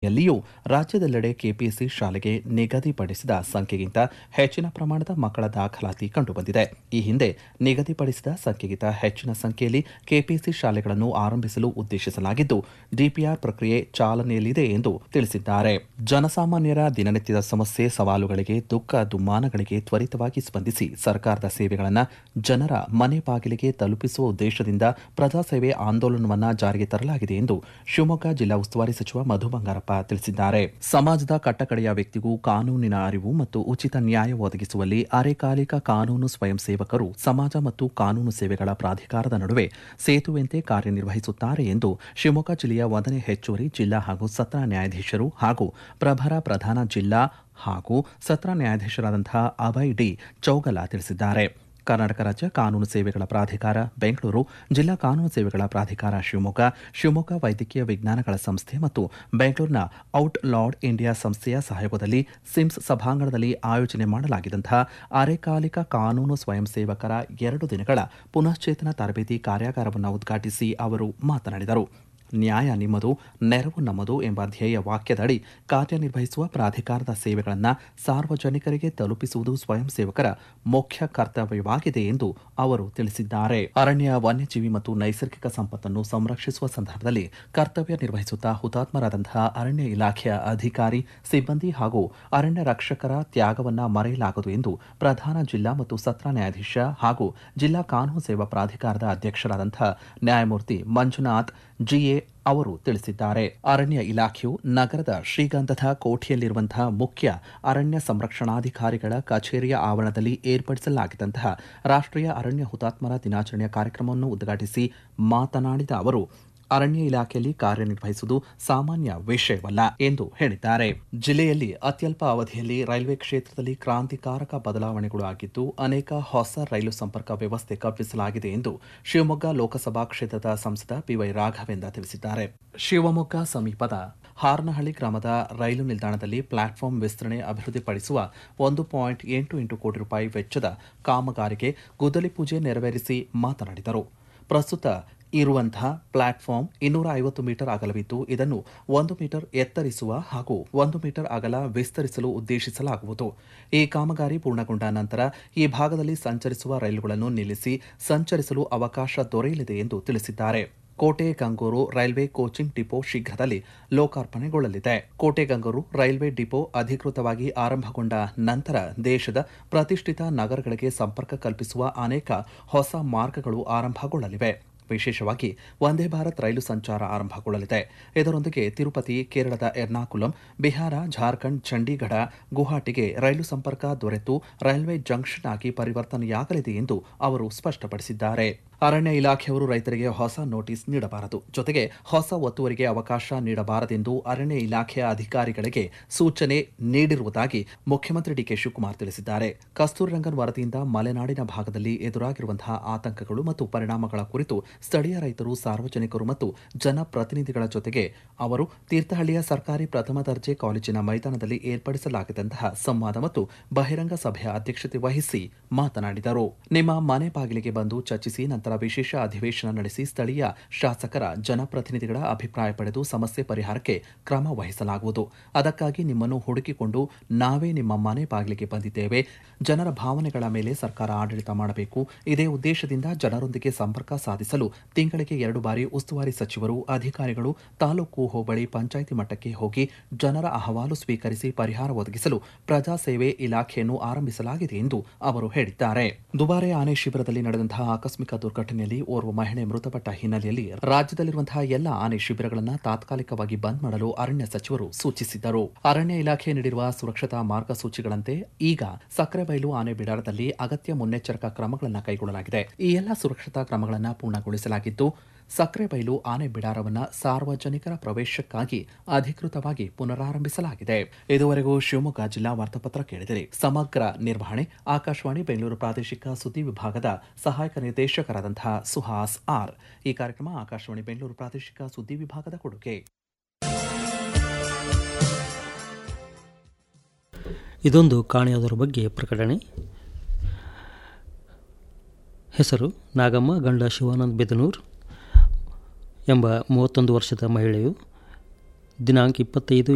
ಹಿನ್ನೆಲೆಯಲ್ಲಿಯೂ ರಾಜ್ಯದೆಲ್ಲೆಡೆ ಕೆಪಿಎಸ್ಸಿ ಶಾಲೆಗೆ ನಿಗದಿಪಡಿಸಿದ ಸಂಖ್ಯೆಗಿಂತ ಹೆಚ್ಚಿನ ಪ್ರಮಾಣದ ಮಕ್ಕಳ ದಾಖಲಾತಿ ಕಂಡುಬಂದಿದೆ ಈ ಹಿಂದೆ ನಿಗದಿಪಡಿಸಿದ ಸಂಖ್ಯೆಗಿಂತ ಹೆಚ್ಚಿನ ಸಂಖ್ಯೆಯಲ್ಲಿ ಕೆಪಿಎಸ್ಸಿ ಶಾಲೆಗಳನ್ನು ಆರಂಭಿಸಲು ಉದ್ದೇಶಿಸಲಾಗಿದ್ದು ಡಿಪಿಆರ್ ಪ್ರಕ್ರಿಯೆ ಚಾಲನೆಯಲ್ಲಿದೆ ಎಂದು ತಿಳಿಸಿದ್ದಾರೆ ಜನಸಾಮಾನ್ಯರ ದಿನನಿತ್ಯದ ಸಮಸ್ಯೆ ಸವಾಲುಗಳಿಗೆ ದುಃಖ ದುಮ್ಮಾನಗಳಿಗೆ ತ್ವರಿತವಾಗಿ ಸ್ಪಂದಿಸಿ ಸರ್ಕಾರದ ಸೇವೆಗಳನ್ನು ಜನರ ಮನೆ ಬಾಗಿಲಿಗೆ ತಲುಪಿಸುವ ಉದ್ದೇಶದಿಂದ ಪ್ರಜಾಸೇವೆ ಆಂದೋಲನವನ್ನ ಜಾರಿಗೆ ತರಲಾಗಿದೆ ಎಂದು ಶಿವಮೊಗ್ಗ ಜಿಲ್ಲಾ ಉಸ್ತುವಾರಿ ಸಚಿವ ಮಧು ಬಂಗಾರಪ್ಪ ತಿಳಿಸಿದ್ದಾರೆ ಸಮಾಜದ ಕಟ್ಟಕಡೆಯ ವ್ಯಕ್ತಿಗೂ ಕಾನೂನಿನ ಅರಿವು ಮತ್ತು ಉಚಿತ ನ್ಯಾಯ ಒದಗಿಸುವಲ್ಲಿ ಅರೆಕಾಲಿಕ ಕಾನೂನು ಸ್ವಯಂ ಸೇವಕರು ಸಮಾಜ ಮತ್ತು ಕಾನೂನು ಸೇವೆಗಳ ಪ್ರಾಧಿಕಾರದ ನಡುವೆ ಸೇತುವೆಯಂತೆ ಕಾರ್ಯನಿರ್ವಹಿಸುತ್ತಾರೆ ಎಂದು ಶಿವಮೊಗ್ಗ ಜಿಲ್ಲೆಯ ಒಂದನೇ ಹೆಚ್ಚುವರಿ ಜಿಲ್ಲಾ ಹಾಗೂ ಸತ್ರ ನ್ಯಾಯಾಧೀಶರು ಹಾಗೂ ಪ್ರಭರ ಪ್ರಧಾನ ಜಿಲ್ಲಾ ಹಾಗೂ ಸತ್ರ ನ್ಯಾಯಾಧೀಶರಾದಂತಹ ಅಭಯ್ ಡಿ ಚೌಗಲ ತಿಳಿಸಿದ್ದಾರೆ ಕರ್ನಾಟಕ ರಾಜ್ಯ ಕಾನೂನು ಸೇವೆಗಳ ಪ್ರಾಧಿಕಾರ ಬೆಂಗಳೂರು ಜಿಲ್ಲಾ ಕಾನೂನು ಸೇವೆಗಳ ಪ್ರಾಧಿಕಾರ ಶಿವಮೊಗ್ಗ ಶಿವಮೊಗ್ಗ ವೈದ್ಯಕೀಯ ವಿಜ್ಞಾನಗಳ ಸಂಸ್ಥೆ ಮತ್ತು ಬೆಂಗಳೂರಿನ ಔಟ್ ಲಾರ್ಡ್ ಇಂಡಿಯಾ ಸಂಸ್ಥೆಯ ಸಹಯೋಗದಲ್ಲಿ ಸಿಮ್ಸ್ ಸಭಾಂಗಣದಲ್ಲಿ ಆಯೋಜನೆ ಮಾಡಲಾಗಿದ್ದಂತಹ ಅರೆಕಾಲಿಕ ಕಾನೂನು ಸ್ವಯಂ ಸೇವಕರ ಎರಡು ದಿನಗಳ ಪುನಶ್ಚೇತನ ತರಬೇತಿ ಕಾರ್ಯಾಗಾರವನ್ನು ಉದ್ಘಾಟಿಸಿ ಅವರು ಮಾತನಾಡಿದರು ನ್ಯಾಯ ನಿಮ್ಮದು ನೆರವು ನಮ್ಮದು ಎಂಬ ಧ್ಯೇಯ ವಾಕ್ಯದಡಿ ಕಾರ್ಯನಿರ್ವಹಿಸುವ ಪ್ರಾಧಿಕಾರದ ಸೇವೆಗಳನ್ನು ಸಾರ್ವಜನಿಕರಿಗೆ ತಲುಪಿಸುವುದು ಸ್ವಯಂ ಸೇವಕರ ಮುಖ್ಯ ಕರ್ತವ್ಯವಾಗಿದೆ ಎಂದು ಅವರು ತಿಳಿಸಿದ್ದಾರೆ ಅರಣ್ಯ ವನ್ಯಜೀವಿ ಮತ್ತು ನೈಸರ್ಗಿಕ ಸಂಪತ್ತನ್ನು ಸಂರಕ್ಷಿಸುವ ಸಂದರ್ಭದಲ್ಲಿ ಕರ್ತವ್ಯ ನಿರ್ವಹಿಸುತ್ತಾ ಹುತಾತ್ಮರಾದಂತಹ ಅರಣ್ಯ ಇಲಾಖೆಯ ಅಧಿಕಾರಿ ಸಿಬ್ಬಂದಿ ಹಾಗೂ ಅರಣ್ಯ ರಕ್ಷಕರ ತ್ಯಾಗವನ್ನ ಮರೆಯಲಾಗದು ಎಂದು ಪ್ರಧಾನ ಜಿಲ್ಲಾ ಮತ್ತು ಸತ್ರ ನ್ಯಾಯಾಧೀಶ ಹಾಗೂ ಜಿಲ್ಲಾ ಕಾನೂನು ಸೇವಾ ಪ್ರಾಧಿಕಾರದ ಅಧ್ಯಕ್ಷರಾದಂತಹ ನ್ಯಾಯಮೂರ್ತಿ ಮಂಜುನಾಥ್ ಜಿಎ ಅವರು ತಿಳಿಸಿದ್ದಾರೆ ಅರಣ್ಯ ಇಲಾಖೆಯು ನಗರದ ಶ್ರೀಗಂಧದ ಕೋಠಿಯಲ್ಲಿರುವಂತಹ ಮುಖ್ಯ ಅರಣ್ಯ ಸಂರಕ್ಷಣಾಧಿಕಾರಿಗಳ ಕಚೇರಿಯ ಆವರಣದಲ್ಲಿ ಏರ್ಪಡಿಸಲಾಗಿದ್ದಂತಹ ರಾಷ್ಟ್ರೀಯ ಅರಣ್ಯ ಹುತಾತ್ಮರ ದಿನಾಚರಣೆಯ ಕಾರ್ಯಕ್ರಮವನ್ನು ಉದ್ಘಾಟಿಸಿ ಮಾತನಾಡಿದ ಅವರು ಅರಣ್ಯ ಇಲಾಖೆಯಲ್ಲಿ ಕಾರ್ಯನಿರ್ವಹಿಸುವುದು ಸಾಮಾನ್ಯ ವಿಷಯವಲ್ಲ ಎಂದು ಹೇಳಿದ್ದಾರೆ ಜಿಲ್ಲೆಯಲ್ಲಿ ಅತ್ಯಲ್ಪ ಅವಧಿಯಲ್ಲಿ ರೈಲ್ವೆ ಕ್ಷೇತ್ರದಲ್ಲಿ ಕ್ರಾಂತಿಕಾರಕ ಬದಲಾವಣೆಗಳು ಆಗಿದ್ದು ಅನೇಕ ಹೊಸ ರೈಲು ಸಂಪರ್ಕ ವ್ಯವಸ್ಥೆ ಕಲ್ಪಿಸಲಾಗಿದೆ ಎಂದು ಶಿವಮೊಗ್ಗ ಲೋಕಸಭಾ ಕ್ಷೇತ್ರದ ಸಂಸದ ಪಿವೈ ರಾಘವೇಂದ್ರ ತಿಳಿಸಿದ್ದಾರೆ ಶಿವಮೊಗ್ಗ ಸಮೀಪದ ಹಾರನಹಳ್ಳಿ ಗ್ರಾಮದ ರೈಲು ನಿಲ್ದಾಣದಲ್ಲಿ ಪ್ಲಾಟ್ಫಾರ್ಮ್ ವಿಸ್ತರಣೆ ಅಭಿವೃದ್ಧಿಪಡಿಸುವ ಒಂದು ಪಾಯಿಂಟ್ ಎಂಟು ಎಂಟು ಕೋಟಿ ರೂಪಾಯಿ ವೆಚ್ಚದ ಕಾಮಗಾರಿಗೆ ಗುದ್ದಲಿ ಪೂಜೆ ನೆರವೇರಿಸಿ ಮಾತನಾಡಿದರು ಪ್ರಸ್ತುತ ಇರುವಂತಹ ಪ್ಲಾಟ್ಫಾರ್ಮ್ ಇನ್ನೂರ ಐವತ್ತು ಮೀಟರ್ ಅಗಲವಿದ್ದು ಇದನ್ನು ಒಂದು ಮೀಟರ್ ಎತ್ತರಿಸುವ ಹಾಗೂ ಒಂದು ಮೀಟರ್ ಅಗಲ ವಿಸ್ತರಿಸಲು ಉದ್ದೇಶಿಸಲಾಗುವುದು ಈ ಕಾಮಗಾರಿ ಪೂರ್ಣಗೊಂಡ ನಂತರ ಈ ಭಾಗದಲ್ಲಿ ಸಂಚರಿಸುವ ರೈಲುಗಳನ್ನು ನಿಲ್ಲಿಸಿ ಸಂಚರಿಸಲು ಅವಕಾಶ ದೊರೆಯಲಿದೆ ಎಂದು ತಿಳಿಸಿದ್ದಾರೆ ಕೋಟೆ ಗಂಗೂರು ರೈಲ್ವೆ ಕೋಚಿಂಗ್ ಡಿಪೋ ಶೀಘ್ರದಲ್ಲಿ ಲೋಕಾರ್ಪಣೆಗೊಳ್ಳಲಿದೆ ಕೋಟೆ ಗಂಗೂರು ರೈಲ್ವೆ ಡಿಪೋ ಅಧಿಕೃತವಾಗಿ ಆರಂಭಗೊಂಡ ನಂತರ ದೇಶದ ಪ್ರತಿಷ್ಠಿತ ನಗರಗಳಿಗೆ ಸಂಪರ್ಕ ಕಲ್ಪಿಸುವ ಅನೇಕ ಹೊಸ ಮಾರ್ಗಗಳು ಆರಂಭಗೊಳ್ಳಲಿವೆ ವಿಶೇಷವಾಗಿ ವಂದೇ ಭಾರತ್ ರೈಲು ಸಂಚಾರ ಆರಂಭಗೊಳ್ಳಲಿದೆ ಇದರೊಂದಿಗೆ ತಿರುಪತಿ ಕೇರಳದ ಎರ್ನಾಕುಲಂ ಬಿಹಾರ ಜಾರ್ಖಂಡ್ ಚಂಡೀಗಢ ಗುವಾಹಟಿಗೆ ರೈಲು ಸಂಪರ್ಕ ದೊರೆತು ರೈಲ್ವೆ ಜಂಕ್ಷನ್ ಆಗಿ ಪರಿವರ್ತನೆಯಾಗಲಿದೆ ಎಂದು ಅವರು ಸ್ಪಷ್ಟಪಡಿಸಿದ್ದಾರೆ ಅರಣ್ಯ ಇಲಾಖೆಯವರು ರೈತರಿಗೆ ಹೊಸ ನೋಟಿಸ್ ನೀಡಬಾರದು ಜೊತೆಗೆ ಹೊಸ ಒತ್ತುವರಿಗೆ ಅವಕಾಶ ನೀಡಬಾರದೆಂದು ಅರಣ್ಯ ಇಲಾಖೆಯ ಅಧಿಕಾರಿಗಳಿಗೆ ಸೂಚನೆ ನೀಡಿರುವುದಾಗಿ ಮುಖ್ಯಮಂತ್ರಿ ಡಿಕೆ ಶಿವಕುಮಾರ್ ತಿಳಿಸಿದ್ದಾರೆ ಕಸ್ತೂರಿ ರಂಗನ್ ವರದಿಯಿಂದ ಮಲೆನಾಡಿನ ಭಾಗದಲ್ಲಿ ಎದುರಾಗಿರುವಂತಹ ಆತಂಕಗಳು ಮತ್ತು ಪರಿಣಾಮಗಳ ಕುರಿತು ಸ್ಥಳೀಯ ರೈತರು ಸಾರ್ವಜನಿಕರು ಮತ್ತು ಜನಪ್ರತಿನಿಧಿಗಳ ಜೊತೆಗೆ ಅವರು ತೀರ್ಥಹಳ್ಳಿಯ ಸರ್ಕಾರಿ ಪ್ರಥಮ ದರ್ಜೆ ಕಾಲೇಜಿನ ಮೈದಾನದಲ್ಲಿ ಏರ್ಪಡಿಸಲಾಗಿದ್ದಂತಹ ಸಂವಾದ ಮತ್ತು ಬಹಿರಂಗ ಸಭೆಯ ಅಧ್ಯಕ್ಷತೆ ವಹಿಸಿ ಮಾತನಾಡಿದರು ನಿಮ್ಮ ಮನೆ ಬಾಗಿಲಿಗೆ ಬಂದು ಚರ್ಚಿಸಿ ನಂತರ ವಿಶೇಷ ಅಧಿವೇಶನ ನಡೆಸಿ ಸ್ಥಳೀಯ ಶಾಸಕರ ಜನಪ್ರತಿನಿಧಿಗಳ ಅಭಿಪ್ರಾಯ ಪಡೆದು ಸಮಸ್ಯೆ ಪರಿಹಾರಕ್ಕೆ ಕ್ರಮ ವಹಿಸಲಾಗುವುದು ಅದಕ್ಕಾಗಿ ನಿಮ್ಮನ್ನು ಹುಡುಕಿಕೊಂಡು ನಾವೇ ನಿಮ್ಮ ಮನೆ ಬಾಗಿಲಿಗೆ ಬಂದಿದ್ದೇವೆ ಜನರ ಭಾವನೆಗಳ ಮೇಲೆ ಸರ್ಕಾರ ಆಡಳಿತ ಮಾಡಬೇಕು ಇದೇ ಉದ್ದೇಶದಿಂದ ಜನರೊಂದಿಗೆ ಸಂಪರ್ಕ ಸಾಧಿಸಲು ತಿಂಗಳಿಗೆ ಎರಡು ಬಾರಿ ಉಸ್ತುವಾರಿ ಸಚಿವರು ಅಧಿಕಾರಿಗಳು ತಾಲೂಕು ಹೋಬಳಿ ಪಂಚಾಯಿತಿ ಮಟ್ಟಕ್ಕೆ ಹೋಗಿ ಜನರ ಅಹವಾಲು ಸ್ವೀಕರಿಸಿ ಪರಿಹಾರ ಒದಗಿಸಲು ಪ್ರಜಾಸೇವೆ ಇಲಾಖೆಯನ್ನು ಆರಂಭಿಸಲಾಗಿದೆ ಎಂದು ಅವರು ಹೇಳಿದ್ದಾರೆ ದುಬಾರೆ ಆನೆ ಶಿಬಿರದಲ್ಲಿ ನಡೆದಂತಹ ಆಕಸ್ಮಿಕ ದುರ್ಘಟನೆಯಲ್ಲಿ ಓರ್ವ ಮಹಿಳೆ ಮೃತಪಟ್ಟ ಹಿನ್ನೆಲೆಯಲ್ಲಿ ರಾಜ್ಯದಲ್ಲಿರುವಂತಹ ಎಲ್ಲ ಆನೆ ಶಿಬಿರಗಳನ್ನು ತಾತ್ಕಾಲಿಕವಾಗಿ ಬಂದ್ ಮಾಡಲು ಅರಣ್ಯ ಸಚಿವರು ಸೂಚಿಸಿದ್ದರು ಅರಣ್ಯ ಇಲಾಖೆ ನೀಡಿರುವ ಸುರಕ್ಷತಾ ಮಾರ್ಗಸೂಚಿಗಳಂತೆ ಈಗ ಸಕ್ಕರೆಬೈಲು ಆನೆ ಬಿಡಾರದಲ್ಲಿ ಅಗತ್ಯ ಮುನ್ನೆಚ್ಚರಿಕಾ ಕ್ರಮಗಳನ್ನು ಕೈಗೊಳ್ಳಲಾಗಿದೆ ಈ ಎಲ್ಲ ಸುರಕ್ಷತಾ ಕ್ರಮಗಳನ್ನು ಪೂರ್ಣಗೊಳಿಸಲಾಗಿದ್ದು ಸಕ್ಕರೆಬೈಲು ಆನೆ ಬಿಡಾರವನ್ನು ಸಾರ್ವಜನಿಕರ ಪ್ರವೇಶಕ್ಕಾಗಿ ಅಧಿಕೃತವಾಗಿ ಪುನರಾರಂಭಿಸಲಾಗಿದೆ ಇದುವರೆಗೂ ಶಿವಮೊಗ್ಗ ಜಿಲ್ಲಾ ವಾರ್ತಾಪತ್ರ ಕೇಳಿದಿರಿ ಸಮಗ್ರ ನಿರ್ವಹಣೆ ಆಕಾಶವಾಣಿ ಬೆಂಗಳೂರು ಪ್ರಾದೇಶಿಕ ಸುದ್ದಿ ವಿಭಾಗದ ಸಹಾಯಕ ನಿರ್ದೇಶಕರಾದಂತಹ ಸುಹಾಸ್ ಆರ್ ಈ ಕಾರ್ಯಕ್ರಮ ಆಕಾಶವಾಣಿ ಬೆಂಗಳೂರು ಪ್ರಾದೇಶಿಕ ಸುದ್ದಿ ವಿಭಾಗದ ಕೊಡುಗೆ ಇದೊಂದು ಕಾಣೆಯಾದವರ ಬಗ್ಗೆ ಪ್ರಕಟಣೆ ಹೆಸರು ನಾಗಮ್ಮ ಗಂಡ ಶಿವಾನಂದ್ ಬೆದನೂರ್ ಎಂಬ ಮೂವತ್ತೊಂದು ವರ್ಷದ ಮಹಿಳೆಯು ದಿನಾಂಕ ಇಪ್ಪತ್ತೈದು